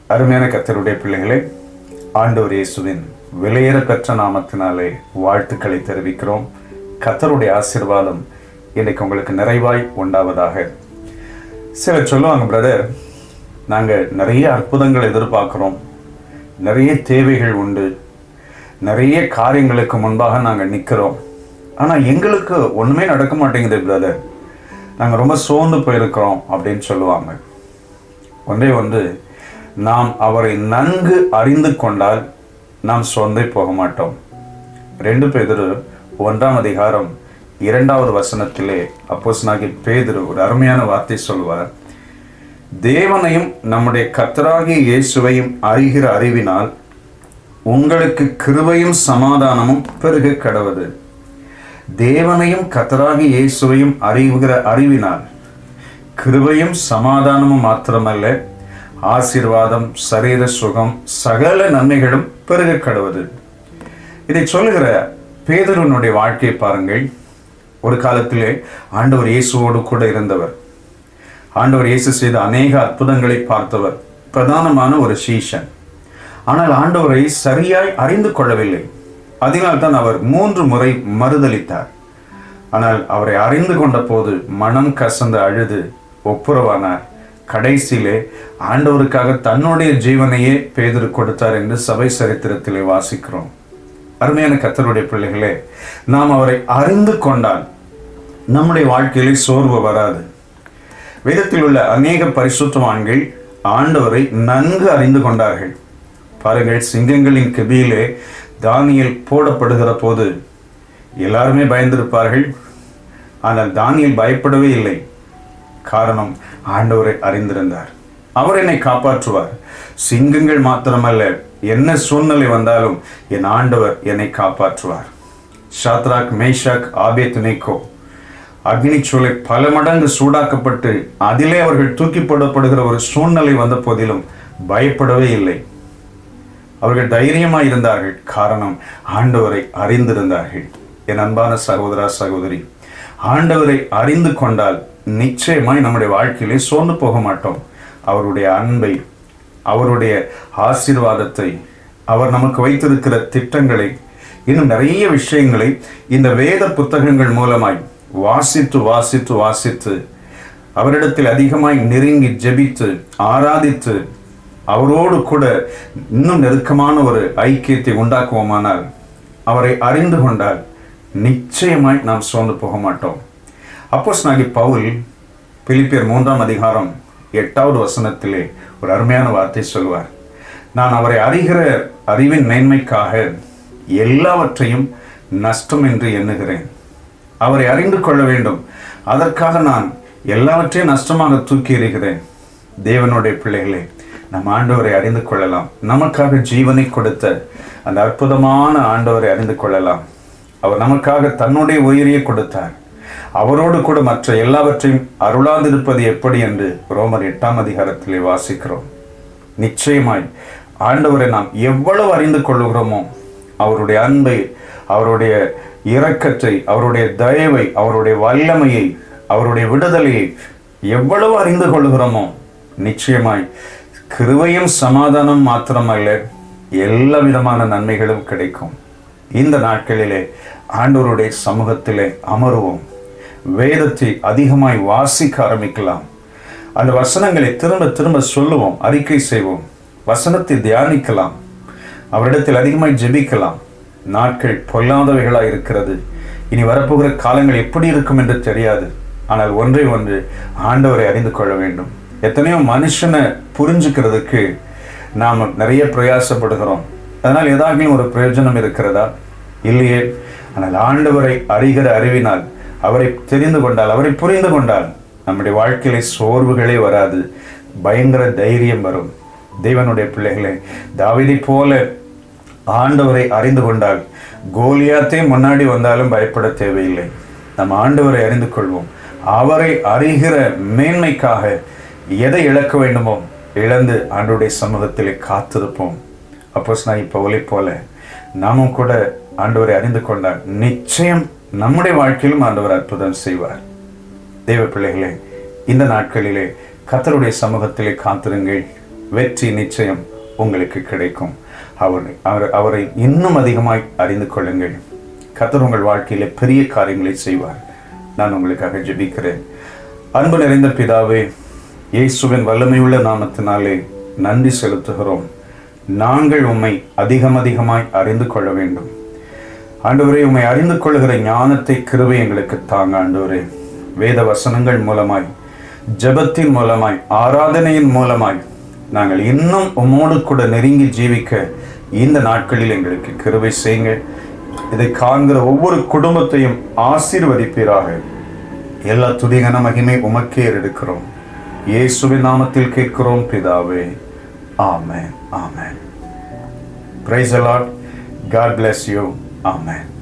அருமையான கத்தருடைய பிள்ளைகளே ஆண்டவர் இயேசுவின் விலையேற பெற்ற நாமத்தினாலே வாழ்த்துக்களை தெரிவிக்கிறோம் கத்தருடைய ஆசீர்வாதம் இன்னைக்கு உங்களுக்கு நிறைவாய் உண்டாவதாக சிலர் சொல்லுவாங்க பிரதர் நாங்கள் நிறைய அற்புதங்கள் எதிர்பார்க்குறோம் நிறைய தேவைகள் உண்டு நிறைய காரியங்களுக்கு முன்பாக நாங்கள் நிற்கிறோம் ஆனால் எங்களுக்கு ஒன்றுமே நடக்க மாட்டேங்குது பிரதர் நாங்கள் ரொம்ப சோர்ந்து போயிருக்கிறோம் அப்படின்னு சொல்லுவாங்க ஒன்றே ஒன்று நாம் அவரை நன்கு அறிந்து கொண்டால் நாம் சோர்ந்தே போக மாட்டோம் ரெண்டு பேதிரு ஒன்றாம் அதிகாரம் இரண்டாவது வசனத்திலே அப்போஸ்தலனாகிய பேதுரு ஒரு அருமையான வார்த்தை சொல்வார் தேவனையும் நம்முடைய கர்த்தராகிய இயேசுவையும் அறிகிற அறிவினால் உங்களுக்கு கிருபையும் சமாதானமும் பெருக கடவது தேவனையும் கர்த்தராகிய இயேசுவையும் அறிகிற அறிவினால் கிருபையும் சமாதானமும் மாத்திரமல்ல ஆசீர்வாதம் சரீர சுகம் சகல நன்மைகளும் பெருக கடவது இதை சொல்லுகிற பேதருனுடைய வாழ்க்கையை பாருங்கள் ஒரு காலத்திலே ஆண்டவர் இயேசுவோடு கூட இருந்தவர் ஆண்டவர் இயேசு செய்த அநேக அற்புதங்களை பார்த்தவர் பிரதானமான ஒரு சீஷன் ஆனால் ஆண்டவரை சரியாய் அறிந்து கொள்ளவில்லை அதனால் தான் அவர் மூன்று முறை மறுதளித்தார் ஆனால் அவரை அறிந்து கொண்ட போது மனம் கசந்து அழுது ஒப்புரவானார் கடைசியிலே ஆண்டவருக்காக தன்னுடைய ஜீவனையே பேதரு கொடுத்தார் என்று சபை சரித்திரத்திலே வாசிக்கிறோம் அருமையான கத்தருடைய பிள்ளைகளே நாம் அவரை அறிந்து கொண்டால் நம்முடைய வாழ்க்கையிலே சோர்வு வராது வேதத்தில் உள்ள அநேக பரிசுத்தவான்கள் ஆண்டவரை நன்கு அறிந்து கொண்டார்கள் பாருங்கள் சிங்கங்களின் கெபியிலே தானியல் போடப்படுகிற போது எல்லாருமே பயந்திருப்பார்கள் ஆனால் தானியல் பயப்படவே இல்லை காரணம் ஆண்டவரை அறிந்திருந்தார் அவர் என்னை காப்பாற்றுவார் சிங்கங்கள் மாத்திரமல்ல என்ன சூழ்நிலை வந்தாலும் என் ஆண்டவர் என்னை காப்பாற்றுவார் ஷாத்ராக் மேஷாக் ஆபே துணைக்கோ அக்னி சூளை பல மடங்கு சூடாக்கப்பட்டு அதிலே அவர்கள் தூக்கி போடப்படுகிற ஒரு சூழ்நிலை வந்த போதிலும் பயப்படவே இல்லை அவர்கள் தைரியமாய் இருந்தார்கள் காரணம் ஆண்டவரை அறிந்திருந்தார்கள் என் அன்பான சகோதரா சகோதரி ஆண்டவரை அறிந்து கொண்டால் நிச்சயமாய் நம்முடைய வாழ்க்கையிலே சோர்ந்து போக மாட்டோம் அவருடைய அன்பை அவருடைய ஆசீர்வாதத்தை அவர் நமக்கு வைத்திருக்கிற திட்டங்களை இன்னும் நிறைய விஷயங்களை இந்த வேத புத்தகங்கள் மூலமாய் வாசித்து வாசித்து வாசித்து அவரிடத்தில் அதிகமாய் நெருங்கி ஜெபித்து ஆராதித்து அவரோடு கூட இன்னும் நெருக்கமான ஒரு ஐக்கியத்தை உண்டாக்குவோமானால் அவரை அறிந்து கொண்டால் நிச்சயமாய் நாம் சோர்ந்து போக மாட்டோம் அப்போஸ் நாகி பவுல் பிலிப்பியர் மூன்றாம் அதிகாரம் எட்டாவது வசனத்திலே ஒரு அருமையான வார்த்தை சொல்வார் நான் அவரை அறிகிற அறிவின் மேன்மைக்காக எல்லாவற்றையும் நஷ்டம் என்று எண்ணுகிறேன் அவரை அறிந்து கொள்ள வேண்டும் அதற்காக நான் எல்லாவற்றையும் நஷ்டமாக தூக்கி எறிகிறேன் தேவனுடைய பிள்ளைகளே நம் ஆண்டவரை அறிந்து கொள்ளலாம் நமக்காக ஜீவனை கொடுத்த அந்த அற்புதமான ஆண்டவரை அறிந்து கொள்ளலாம் அவர் நமக்காக தன்னுடைய உயிரையே கொடுத்தார் அவரோடு கூட மற்ற எல்லாவற்றையும் அருளாதிருப்பது எப்படி என்று ரோமர் எட்டாம் அதிகாரத்திலே வாசிக்கிறோம் நிச்சயமாய் ஆண்டவரை நாம் எவ்வளவு அறிந்து கொள்ளுகிறோமோ அவருடைய அன்பை அவருடைய இரக்கத்தை அவருடைய தயவை அவருடைய வல்லமையை அவருடைய விடுதலையை எவ்வளவு அறிந்து கொள்கிறோமோ நிச்சயமாய் கிருவையும் சமாதானம் மாத்திரமல்ல எல்லா விதமான நன்மைகளும் கிடைக்கும் இந்த நாட்களிலே ஆண்டவருடைய சமூகத்திலே அமருவோம் வேதத்தை அதிகமாய் வாசிக்க ஆரம்பிக்கலாம் அந்த வசனங்களை திரும்ப திரும்ப சொல்லுவோம் அறிக்கை செய்வோம் வசனத்தை தியானிக்கலாம் அவரிடத்தில் அதிகமாய் ஜெபிக்கலாம் நாட்கள் பொல்லாதவைகளாய் இருக்கிறது இனி வரப்போகிற காலங்கள் எப்படி இருக்கும் என்று தெரியாது ஆனால் ஒன்றை ஒன்று ஆண்டவரை அறிந்து கொள்ள வேண்டும் எத்தனையோ மனுஷனை புரிஞ்சுக்கிறதுக்கு நாம் நிறைய பிரயாசப்படுகிறோம் அதனால் ஏதாகிலும் ஒரு பிரயோஜனம் இருக்கிறதா இல்லையே ஆனால் ஆண்டவரை அறிகிற அறிவினால் அவரை தெரிந்து கொண்டால் அவரை புரிந்து கொண்டால் நம்முடைய வாழ்க்கையில சோர்வுகளே வராது பயங்கர தைரியம் வரும் தேவனுடைய பிள்ளைகளே தாவிதை போல ஆண்டவரை அறிந்து கொண்டால் கோலியாத்தே முன்னாடி வந்தாலும் பயப்பட தேவையில்லை நம்ம ஆண்டவரை அறிந்து கொள்வோம் அவரை அறிகிற மேன்மைக்காக எதை இழக்க வேண்டுமோ இழந்து ஆண்டுடைய சமூகத்திலே காத்திருப்போம் அப்போ நான் பவுலை போல நாமும் கூட ஆண்டவரை அறிந்து கொண்டால் நிச்சயம் நம்முடைய வாழ்க்கையிலும் ஆண்டவர் அற்புதம் செய்வார் தேவ பிள்ளைகளே இந்த நாட்களிலே கர்த்தருடைய சமூகத்திலே காத்திருங்கள் வெற்றி நிச்சயம் உங்களுக்கு கிடைக்கும் அவர் அவர் அவரை இன்னும் அதிகமாய் அறிந்து கொள்ளுங்கள் கத்தர் உங்கள் வாழ்க்கையில பெரிய காரியங்களை செய்வார் நான் உங்களுக்காக ஜெபிக்கிறேன் அன்பு நிறைந்த பிதாவே இயேசுவின் வல்லமையுள்ள நாமத்தினாலே நன்றி செலுத்துகிறோம் நாங்கள் உம்மை அதிகம் அதிகமாய் அறிந்து கொள்ள வேண்டும் ஆண்டவரே உம்மை அறிந்து கொள்கிற ஞானத்தை கிருபை எங்களுக்கு தாங்க ஆண்டவரே வேத வசனங்கள் மூலமாய் ஜெபத்தின் மூலமாய் ஆராதனையின் மூலமாய் நாங்கள் இன்னும் உம்மோடு கூட நெருங்கி ஜீவிக்க இந்த நாட்களில் எங்களுக்கு கிருபை செய்யுங்க இதை காண்கிற ஒவ்வொரு குடும்பத்தையும் ஆசீர்வதிப்பீராக எல்லா துதிகன மகிமை உமக்கே எடுக்கிறோம் இயேசுவின் நாமத்தில் கேட்கிறோம் பிதாவே ஆமென் ஆமென் praise the lord God bless you amen